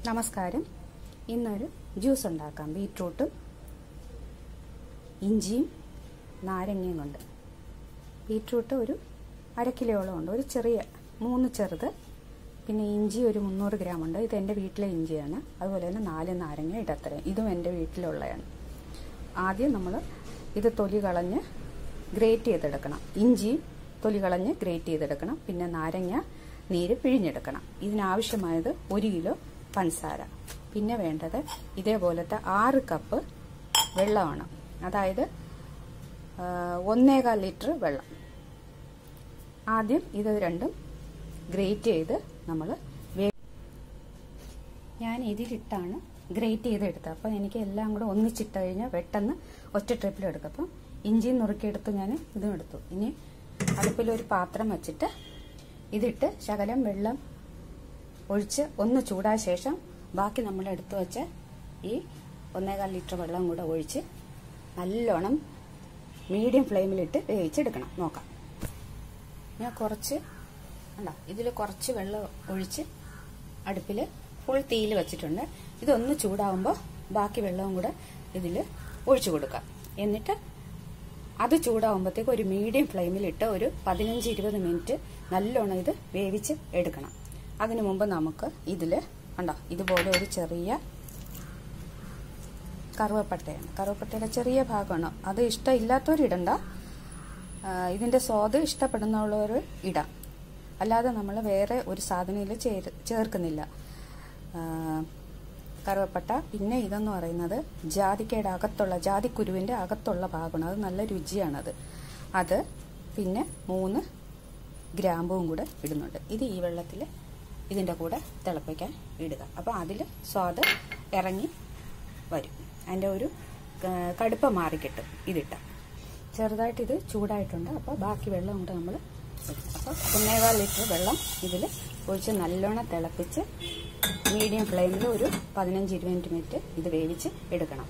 നമസ്കാരം ഇന്നൊരു ജ്യൂസ് ഉണ്ടാക്കാം ബീട്രൂട്ടും ഇഞ്ചിയും നാരങ്ങയും കൊണ്ട് ബീട്രൂട്ട് ഒരു അര കിലോയോളം ഉണ്ട് ഒരു ചെറിയ മൂന്ന് ചെറുത് പിന്നെ ഇഞ്ചി ഒരു മുന്നൂറ് ഗ്രാം ഉണ്ട് ഇത് എൻ്റെ വീട്ടിലെ ഇഞ്ചിയാണ് അതുപോലെ തന്നെ നാല് നാരങ്ങ ഇടത്തരം ഇതും എൻ്റെ വീട്ടിലുള്ളതാണ് ആദ്യം നമ്മൾ ഇത് തൊലി കളഞ്ഞ് ഗ്രേറ്റ് ചെയ്തെടുക്കണം ഇഞ്ചിയും തൊലി കളഞ്ഞ് ഗ്രേറ്റ് ചെയ്തെടുക്കണം പിന്നെ നാരങ്ങ നീര് പിഴിഞ്ഞെടുക്കണം ഇതിനാവശ്യമായത് ഒരു കിലോ പഞ്ചസാര പിന്നെ വേണ്ടത് ഇതേപോലത്തെ ആറ് കപ്പ് വെള്ളമാണ് അതായത് ആ, ഒന്നേകാൽ ലിറ്റർ വെള്ളം ആദ്യം ഇത് രണ്ടും ഗ്രേറ്റ് ചെയ്ത് നമ്മൾ ഞാൻ ഇതിലിട്ടാണ് ഗ്രേറ്റ് ചെയ്തെടുത്തത് അപ്പം എനിക്ക് എല്ലാം കൂടെ ഒന്നിച്ചിട്ട് കഴിഞ്ഞാൽ പെട്ടെന്ന് ഒറ്റ ട്രിപ്പിൽ എടുക്കും അപ്പം ഇഞ്ചിയും നുറുക്കിയെടുത്ത് ഞാൻ ഇതും എടുത്തു ഇനി അടുപ്പിലൊരു പാത്രം വെച്ചിട്ട് ഇതിട്ട് ശകലം വെള്ളം ഒഴിച്ച് ഒന്ന് ചൂടായ ശേഷം ബാക്കി നമ്മൾ എടുത്തു വെച്ച ഈ ഒന്നേകാൽ ലിറ്റർ വെള്ളം കൂടെ ഒഴിച്ച് നല്ലോണം മീഡിയം ഫ്ലെയിമിലിട്ട് വേവിച്ചെടുക്കണം നോക്കാം ഞാൻ കുറച്ച് അല്ല ഇതിൽ കുറച്ച് വെള്ളം ഒഴിച്ച് അടുപ്പിൽ ഫുൾ തീയിൽ വെച്ചിട്ടുണ്ട് ഇതൊന്ന് ചൂടാവുമ്പോൾ ബാക്കി വെള്ളവും കൂടെ ഇതിൽ ഒഴിച്ചു കൊടുക്കാം എന്നിട്ട് അത് ചൂടാവുമ്പോഴത്തേക്ക് ഒരു മീഡിയം ഫ്ലെയിമിലിട്ട് ഒരു പതിനഞ്ച് ഇരുപത് മിനിറ്റ് നല്ലോണം ഇത് വേവിച്ച് എടുക്കണം അതിനു മുമ്പ് നമുക്ക് ഇതിൽ കണ്ടോ ഇതുപോലെ ഒരു ചെറിയ കറുവപ്പട്ടയാണ് കറുവപ്പട്ടയുടെ ചെറിയ ഭാഗമാണ് അത് ഇഷ്ടമില്ലാത്തവർ ഇടണ്ട ആ, ഇതിന്റെ സ്വാദ് ഇഷ്ടപ്പെടുന്നുള്ളവർ ഇടാം അല്ലാതെ നമ്മൾ വേറെ ഒരു സാധനയിൽ ചേർക്കുന്നില്ല ആ, കറുവപ്പട്ട പിന്നെ ഇതെന്ന് പറയുന്നത് ജാതിക്കയുടെ അകത്തുള്ള ജാതിക്കുരുവിന്റെ അകത്തുള്ള ഭാഗമാണ് അത് നല്ല രുചിയാണത് അത് പിന്നെ മൂന്ന് ഗ്രാമ്പും കൂടെ ഇടുന്നുണ്ട് ഇത് ഈ വെള്ളത്തിൽ ഇതിൻ്റെ കൂടെ തിളപ്പിക്കാൻ ഇടുക അപ്പോൾ അതിൽ സ്വാദ് ഇറങ്ങി വരും അതിൻ്റെ ഒരു ആ, കടുപ്പം മാറിക്കിട്ടും ഇതിട്ട ചെറുതായിട്ട് ഇത് ചൂടായിട്ടുണ്ട് അപ്പോൾ ബാക്കി വെള്ളം കൂടെ നമ്മൾ അപ്പോൾ ഒന്നേകാൽ ലിറ്റർ വെള്ളം ഇതിൽ ഒഴിച്ച് നല്ലോണം തിളപ്പിച്ച് മീഡിയം ഫ്ലെയിമിൽ ഒരു പതിനഞ്ച് ഇരുപത് മിനിറ്റ് ഇത് വേവിച്ച് എടുക്കണം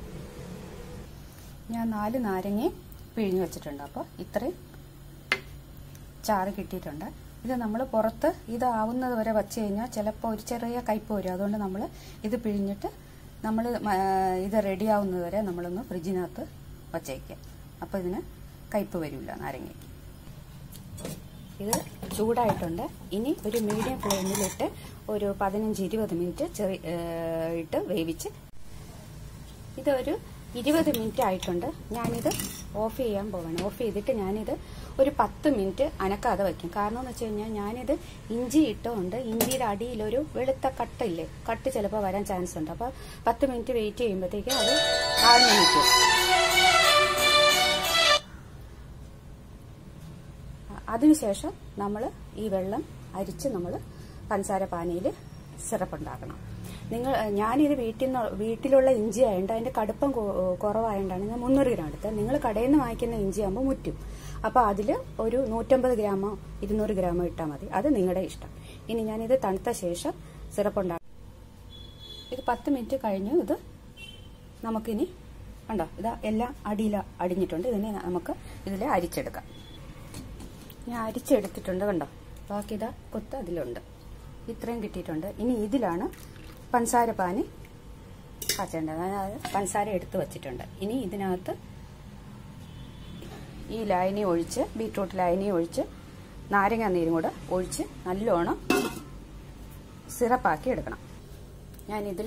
ഞാൻ നാല് നാരങ്ങയും പിഴിഞ്ഞു വെച്ചിട്ടുണ്ട് അപ്പോൾ ഇത്രയും ചാറ് കിട്ടിയിട്ടുണ്ട് ഇത് നമ്മൾ പുറത്ത് ഇതാവുന്നത് വരെ വച്ച് കഴിഞ്ഞാൽ ചിലപ്പോൾ ഒരു ചെറിയ കയ്പ് വരും അതുകൊണ്ട് നമ്മൾ ഇത് പിഴിഞ്ഞിട്ട് നമ്മൾ ഇത് റെഡി ആവുന്നത് വരെ നമ്മളൊന്ന് ഫ്രിഡ്ജിനകത്ത് വച്ചേക്കുക അപ്പോൾ ഇതിന് കയ്പ് വരില്ല നാരങ്ങയ്ക്ക് ഇത് ചൂടായിട്ടുണ്ട് ഇനി ഒരു മീഡിയം ഫ്ലെയിമിലിട്ട് ഒരു പതിനഞ്ച് ഇരുപത് മിനിറ്റ് ചെറിയ ഏഹ്, ഇട്ട് വേവിച്ച് ഇതൊരു ഇരുപത് മിനിറ്റ് ആയിട്ടുണ്ട് ഞാനിത് ഓഫ് ചെയ്യാൻ പോവാണ് ഓഫ് ചെയ്തിട്ട് ഞാനിത് ഒരു പത്ത് മിനിറ്റ് അനക്കാതെ വയ്ക്കും കാരണം എന്ന് വെച്ച് കഴിഞ്ഞാൽ ഞാനിത് ഇഞ്ചി ഇട്ടുകൊണ്ട് ഇഞ്ചിയുടെ അടിയിലൊരു വെളുത്ത കട്ടില്ലേ കട്ട് ചിലപ്പോൾ വരാൻ ചാൻസ് ഉണ്ട് അപ്പോൾ പത്ത് മിനിറ്റ് വെയിറ്റ് ചെയ്യുമ്പോഴത്തേക്ക് അത് ആഴ്ന്നു നിൽക്കും അതിനുശേഷം നമ്മൾ ഈ വെള്ളം അരിച്ച് നമ്മൾ പഞ്ചസാര പാനിയിൽ സിറപ്പ് ഉണ്ടാക്കണം നിങ്ങൾ ഞാനിത് വീട്ടിൽ നിന്ന് വീട്ടിലുള്ള ഇഞ്ചി ആയതുകൊണ്ട് അതിന്റെ കടുപ്പം കൊ- കുറവായതുകൊണ്ടാണ് ഞാൻ മുന്നൂറ് ഗ്രാം എടുത്തത് നിങ്ങൾ കടയിൽ നിന്ന് വാങ്ങിക്കുന്ന ഇഞ്ചി ആകുമ്പോൾ മുറ്റും അപ്പോൾ അതിൽ ഒരു നൂറ്റമ്പത് ഗ്രാമോ ഇരുന്നൂറ് ഗ്രാമോ ഇട്ടാൽ മതി അത് നിങ്ങളുടെ ഇഷ്ടം ഇനി ഞാനിത് തണുത്ത ശേഷം സിറപ്പ് ഉണ്ടാക്കും ഇത് പത്ത് മിനിറ്റ് കഴിഞ്ഞു ഇത് നമുക്കിനി കണ്ടോ ഇതാ എല്ലാം അടിയിൽ അടിഞ്ഞിട്ടുണ്ട് ഇതിനെ നമുക്ക് ഇതിൽ അരിച്ചെടുക്കാം ഞാൻ അരിച്ചെടുത്തിട്ടുണ്ട് കണ്ടോ ബാക്കി ഇതാ കൊത്ത് അതിലുണ്ട് ഇത്രയും കിട്ടിയിട്ടുണ്ട് ഇനി ഇതിലാണ് പഞ്ചസാര പാനി കാച്ചേണ്ടത് അതായത് പഞ്ചസാര എടുത്ത് വച്ചിട്ടുണ്ട് ഇനി ഇതിനകത്ത് ഈ ലായനി ഒഴിച്ച് ബീട്രൂട്ട് ലായനി ഒഴിച്ച് നാരങ്ങ നീരും കൂടെ ഒഴിച്ച് നല്ലോണം സിറപ്പാക്കി എടുക്കണം ഞാനിതിൽ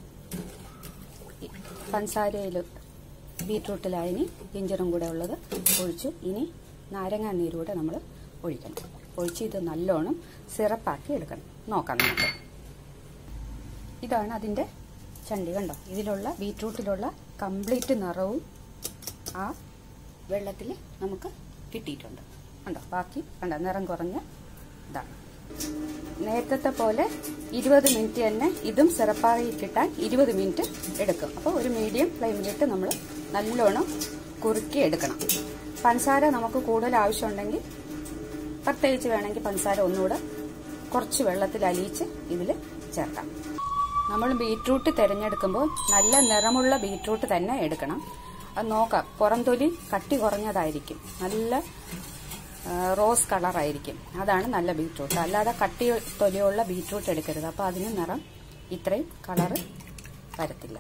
പഞ്ചസാരയിൽ ബീട്രൂട്ട് ലായനി ജിഞ്ചറും കൂടെ ഉള്ളത് ഒഴിച്ചു ഇനി നാരങ്ങ നീരൂടെ നമ്മൾ ഒഴിക്കണം ഒഴിച്ച് ഇത് നല്ലോണം സിറപ്പാക്കി എടുക്കണം നോക്കാം നമുക്ക് ഇതാണ് അതിൻ്റെ ചണ്ടി കണ്ടോ ഇതിലുള്ള ബീട്രൂട്ടിലുള്ള കംപ്ലീറ്റ് നിറവും ആ വെള്ളത്തിൽ നമുക്ക് കിട്ടിയിട്ടുണ്ട് കണ്ടോ ബാക്കി കണ്ടോ നിറം കുറഞ്ഞ ഇതാണ് നേരത്തെ പോലെ ഇരുപത് മിനിറ്റ് തന്നെ ഇതും സിറപ്പായി കിട്ടാൻ ഇരുപത് മിനിറ്റ് എടുക്കും അപ്പോൾ ഒരു മീഡിയം ഫ്ലെയിമിലിട്ട് നമ്മൾ നല്ലോണം കുറുക്കി എടുക്കണം പഞ്ചസാര നമുക്ക് കൂടുതൽ ആവശ്യമുണ്ടെങ്കിൽ പ്രത്യേകിച്ച് വേണമെങ്കിൽ പഞ്ചസാര ഒന്നുകൂടെ കുറച്ച് വെള്ളത്തിൽ അലിയിച്ച് ഇതിൽ ചേർക്കാം നമ്മൾ ബീട്രൂട്ട് തിരഞ്ഞെടുക്കുമ്പോൾ നല്ല നിറമുള്ള ബീട്രൂട്ട് തന്നെ എടുക്കണം അത് നോക്കാം പുറം തൊലി കട്ടി കുറഞ്ഞതായിരിക്കും നല്ല ആ, റോസ് കളറായിരിക്കും അതാണ് നല്ല ബീട്രൂട്ട് അല്ലാതെ കട്ടി തൊലിയുള്ള ബീട്രൂട്ട് എടുക്കരുത് അപ്പോൾ അതിന് നിറം ഇത്രയും കളറ് വരത്തില്ല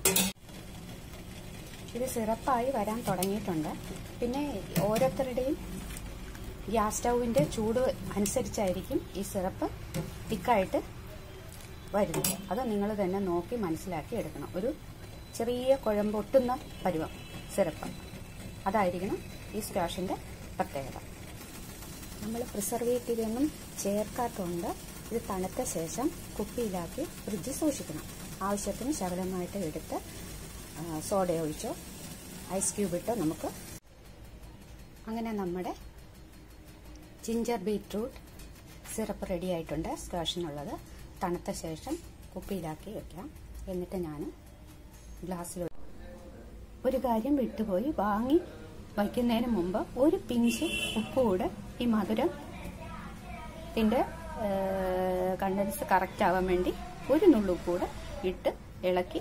ഇത് സിറപ്പായി വരാൻ തുടങ്ങിയിട്ടുണ്ട് പിന്നെ ഓരോരുത്തരുടെയും ഗ്യാസ് സ്റ്റൗവിൻ്റെ ചൂട് അനുസരിച്ചായിരിക്കും ഈ സിറപ്പ് തിക്കായിട്ട് വരുന്നത് അത് നിങ്ങൾ തന്നെ നോക്കി മനസ്സിലാക്കി എടുക്കണം ഒരു ചെറിയ കുഴമ്പൊട്ടുന്ന പരുവം സിറപ്പ് അതായിരിക്കണം ഈ സ്ക്വാഷിൻ്റെ പ്രത്യേകത നമ്മൾ പ്രിസർവേറ്റീവ് ഒന്നും ചേർക്കാത്തതുകൊണ്ട് ഇത് തണുത്ത ശേഷം കുപ്പിയിലാക്കി ഫ്രിഡ്ജിൽ സൂക്ഷിക്കണം ആവശ്യത്തിന് ശകലമായിട്ട് എടുത്ത് സോഡ ഒഴിച്ചോ ഐസ് ക്യൂബ് ഇട്ടോ നമുക്ക് അങ്ങനെ നമ്മുടെ ജിഞ്ചർ ബീറ്റ്റൂട്ട് സിറപ്പ് റെഡി ആയിട്ടുണ്ട് സ്ക്വാഷിനുള്ളത് തണുത്ത ശേഷം കുപ്പിയിലാക്കി വെക്കാം എന്നിട്ട് ഞാൻ ഗ്ലാസ്സിൽ ഒരു കാര്യം വിട്ടുപോയി വാങ്ങി വയ്ക്കുന്നതിന് മുമ്പ് ഒരു പിഞ്ച് ഉപ്പ് കൂടെ ഈ മധുരം ഇതിൻ്റെ കണ്ടൻസ് കറക്റ്റ് ആവാൻ വേണ്ടി ഒരു നുള്ളുപ്പ് കൂടെ ഇട്ട് ഇളക്കി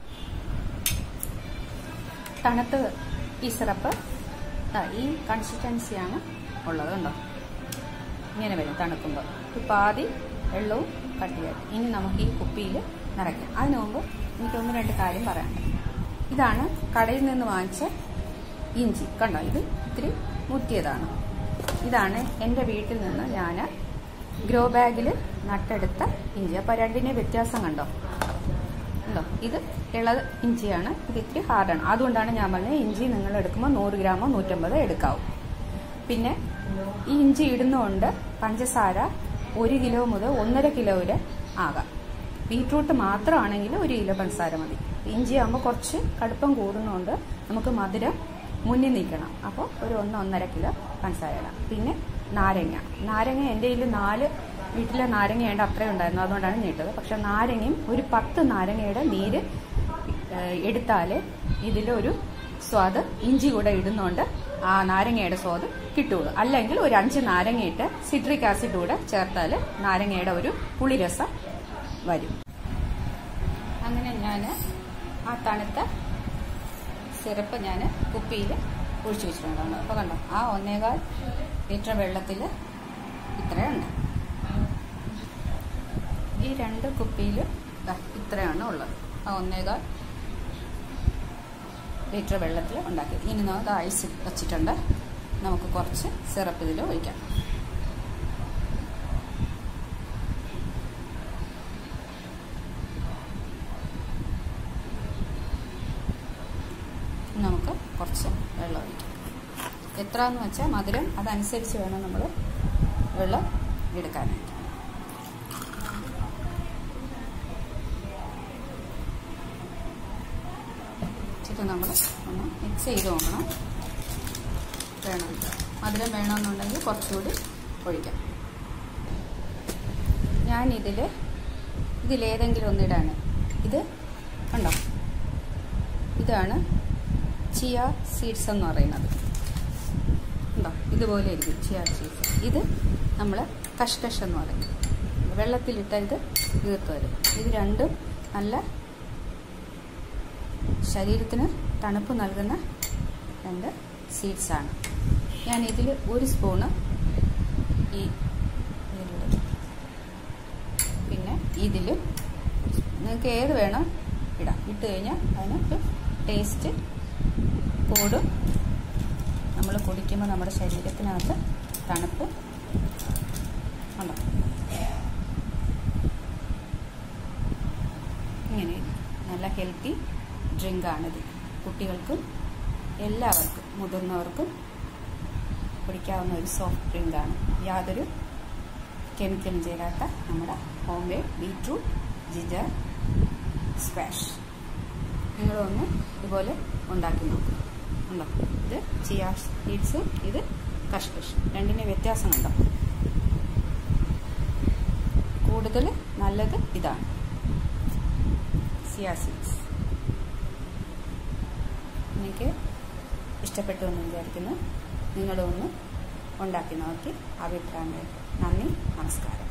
തണുത്ത് ഈ സിറപ്പ് ഈ കൺസിസ്റ്റൻസിയാണ് ഉള്ളത് കണ്ടോ ഇങ്ങനെ വരും തണുക്കുമ്പോൾ ഒരു പാതി വെള്ളവും കട്ടിയായിട്ട് ഇനി നമുക്ക് ഈ കുപ്പിയിൽ നിറയ്ക്കാം അതിനു മുമ്പ് എനിക്ക് ഒന്ന് രണ്ട് കാര്യം പറയാനുണ്ട് ഇതാണ് കടയിൽ നിന്ന് വാങ്ങിച്ച ഇഞ്ചി കണ്ടോ ഇത് ഇത്തിരി മുറ്റിയതാണ് ഇതാണ് എൻ്റെ വീട്ടിൽ നിന്ന് ഞാൻ ഗ്രോ ബാഗിൽ നട്ടെടുത്ത ഇഞ്ചി അപ്പോൾ രണ്ടിനെ വ്യത്യാസം കണ്ടോ ഉണ്ടോ ഇത് ഇള ഇഞ്ചിയാണ് ഇത് ഇത്തിരി ഹാർഡാണ് അതുകൊണ്ടാണ് ഞാൻ പറഞ്ഞത് ഇഞ്ചി നിങ്ങൾ എടുക്കുമ്പോൾ നൂറ് ഗ്രാമോ നൂറ്റമ്പതോ എടുക്കാവും പിന്നെ ഈ ഇഞ്ചി ഇടുന്നതുകൊണ്ട് പഞ്ചസാര ഒരു കിലോ മുതൽ ഒന്നര കിലോ വരെ ആകാം ബീട്രൂട്ട് മാത്രമാണെങ്കിൽ ഒരു കിലോ പഞ്ചസാര മതി ഇഞ്ചി ആകുമ്പോൾ കുറച്ച് കടുപ്പം കൂടുന്നതുകൊണ്ട് നമുക്ക് മധുരം മുന്നിൽ നിൽക്കണം അപ്പോൾ ഒരു ഒന്ന് ഒന്നര കിലോ പഞ്ചസാര ഇടാം പിന്നെ നാരങ്ങ നാരങ്ങ എൻ്റെ കയ്യിൽ നാല് വീട്ടിലെ നാരങ്ങയുടെ അത്രയും ഉണ്ടായിരുന്നു അതുകൊണ്ടാണ് നീട്ടത് പക്ഷെ നാരങ്ങയും ഒരു പത്ത് നാരങ്ങയുടെ നീര് എടുത്താൽ ഇതിലൊരു സ്വാദ് ഇഞ്ചി കൂടെ ഇടുന്നതുകൊണ്ട് ആ നാരങ്ങയുടെ സ്വാദ് കിട്ടുള്ളൂ അല്ലെങ്കിൽ ഒരു അഞ്ച് നാരങ്ങയിട്ട് സിട്രിക് ആസിഡ് കൂടെ ചേർത്താൽ നാരങ്ങയുടെ ഒരു പുളിരസം വരും അങ്ങനെ ഞാൻ ആ തണുത്ത സിറപ്പ് ഞാൻ കുപ്പിയിൽ ഒഴിച്ചു വെച്ചിട്ടുണ്ടായിരുന്നു അപ്പോൾ കണ്ടോ ആ ഒന്നേകാൽ ലിറ്റർ വെള്ളത്തിൽ ഇത്രയുണ്ട് ഈ രണ്ട് കുപ്പിയിൽ ഇത്രയാണ് ഉള്ളത് ആ ഒന്നേകാൽ ലിറ്റർ വെള്ളത്തിൽ ഉണ്ടാക്കി ഇനി നമുക്ക് ഐസ് വെച്ചിട്ടുണ്ട് നമുക്ക് കുറച്ച് സിറപ്പ് ഇതിൽ ഒഴിക്കാം നമുക്ക് കുറച്ച് വെള്ളം ഒഴിക്കാം എത്രയെന്ന് വെച്ചാൽ മധുരം അതനുസരിച്ച് വേണം നമ്മൾ വെള്ളം എടുക്കാനായിട്ട് ഇത് നമ്മൾ ഒന്ന് മിക്സ് ചെയ്ത് നോക്കണം വേണം മധുരം വേണമെന്നുണ്ടെങ്കിൽ കുറച്ചുകൂടി ഒഴിക്കാം ഞാനിതിൽ ഇതിലേതെങ്കിലും ഒന്നിടാണ് ഇത് കണ്ടോ ഇതാണ് ചിയ സീഡ്സ് എന്ന് പറയുന്നത് ഉണ്ടോ ഇതുപോലെ ഇരിക്കും ചിയ സീഡ്സ് ഇത് നമ്മൾ കഷ്കഷ് എന്ന് പറയും വെള്ളത്തിലിട്ട ഇത് വീർത്ത് വരും ഇത് രണ്ടും നല്ല ശരീരത്തിന് തണുപ്പ് നൽകുന്ന രണ്ട് സീഡ്സാണ് ഞാൻ ഇതിൽ ഒരു സ്പൂണ് ഈ പിന്നെ ഇതിലും നിങ്ങൾക്ക് ഏത് വേണം ഇടാം ഇട്ട് കഴിഞ്ഞാൽ അതിന് ടേസ്റ്റ് കൂടും നമ്മൾ കുടിക്കുമ്പോൾ നമ്മുടെ ശരീരത്തിനകത്ത് തണുപ്പ് ഉണ്ടോ ഇങ്ങനെ നല്ല ഹെൽത്തി ഡ്രിങ്കാണിത് കുട്ടികൾക്കും എല്ലാവർക്കും മുതിർന്നവർക്കും കുടിക്കാവുന്ന ഒരു സോഫ്റ്റ് ഡ്രിങ്കാണ് യാതൊരു കെമിക്കലും ചേരാത്ത നമ്മുടെ homemade beetroot ginger squash നിങ്ങളൊന്ന് ഇതുപോലെ ഉണ്ടാക്കി നോക്കും ഉണ്ടോ ഇത് ചിയ സീഡ്സും ഇത് കഷ്കഷ് രണ്ടിൻ്റെ വ്യത്യാസം കണ്ടോ കൂടുതൽ നല്ലത് ഇതാണ് ചിയ സീഡ്സ് എനിക്ക് ഇഷ്ടപ്പെട്ടു എന്ന് വിചാരിക്കുന്നു നിങ്ങളൊന്ന് ഉണ്ടാക്കി നോക്കി അഭിപ്രായങ്ങൾ നന്ദി നമസ്കാരം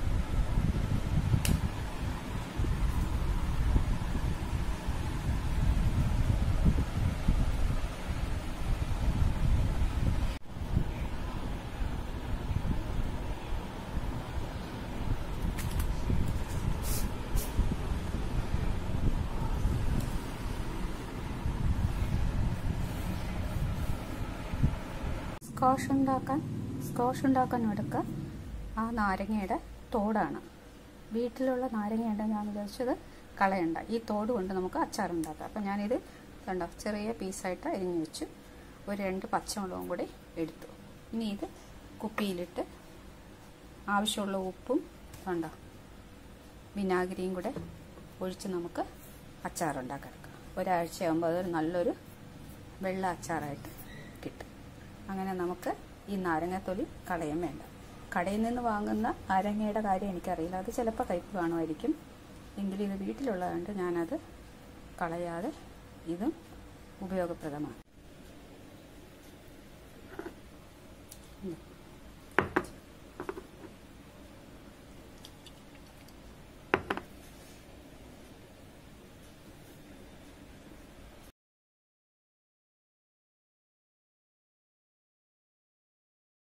സ്ക്വാഷ് ഉണ്ടാക്കാൻ സ്ക്വാഷ് ഉണ്ടാക്കാൻ എടുക്കുക ആ നാരങ്ങയുടെ തോടാണ് വീട്ടിലുള്ള നാരങ്ങയുണ്ട് ഞാൻ വിചാരിച്ചത് കളയണ്ട ഈ തോട് കൊണ്ട് നമുക്ക് അച്ചാറുണ്ടാക്കാം അപ്പം ഞാനിത് കണ്ടോ ചെറിയ പീസായിട്ട് അരിഞ്ഞു വെച്ചു ഒരു രണ്ട് പച്ചമുളകും കൂടി എടുത്തു ഇനി ഇത് കുപ്പിയിലിട്ട് ആവശ്യമുള്ള ഉപ്പും കണ്ടോ വിനാഗിരിയും കൂടെ ഒഴിച്ച് നമുക്ക് അച്ചാറുണ്ടാക്കാൻ എടുക്കാം ഒരാഴ്ചയാകുമ്പോൾ അതൊരു നല്ലൊരു വെള്ള അച്ചാറായിട്ട് കിട്ടും അങ്ങനെ നമുക്ക് ഈ നാരങ്ങത്തൊലി കളയാൻ വേണ്ട കടയിൽ നിന്ന് വാങ്ങുന്ന നാരങ്ങയുടെ കാര്യം എനിക്കറിയില്ല അത് ചിലപ്പോൾ കയ്പ് കാണുമായിരിക്കും എങ്കിലും ഇത് വീട്ടിലുള്ളതുകൊണ്ട് ഞാനത് കളയാതെ ഇതും ഉപയോഗപ്രദമാണ്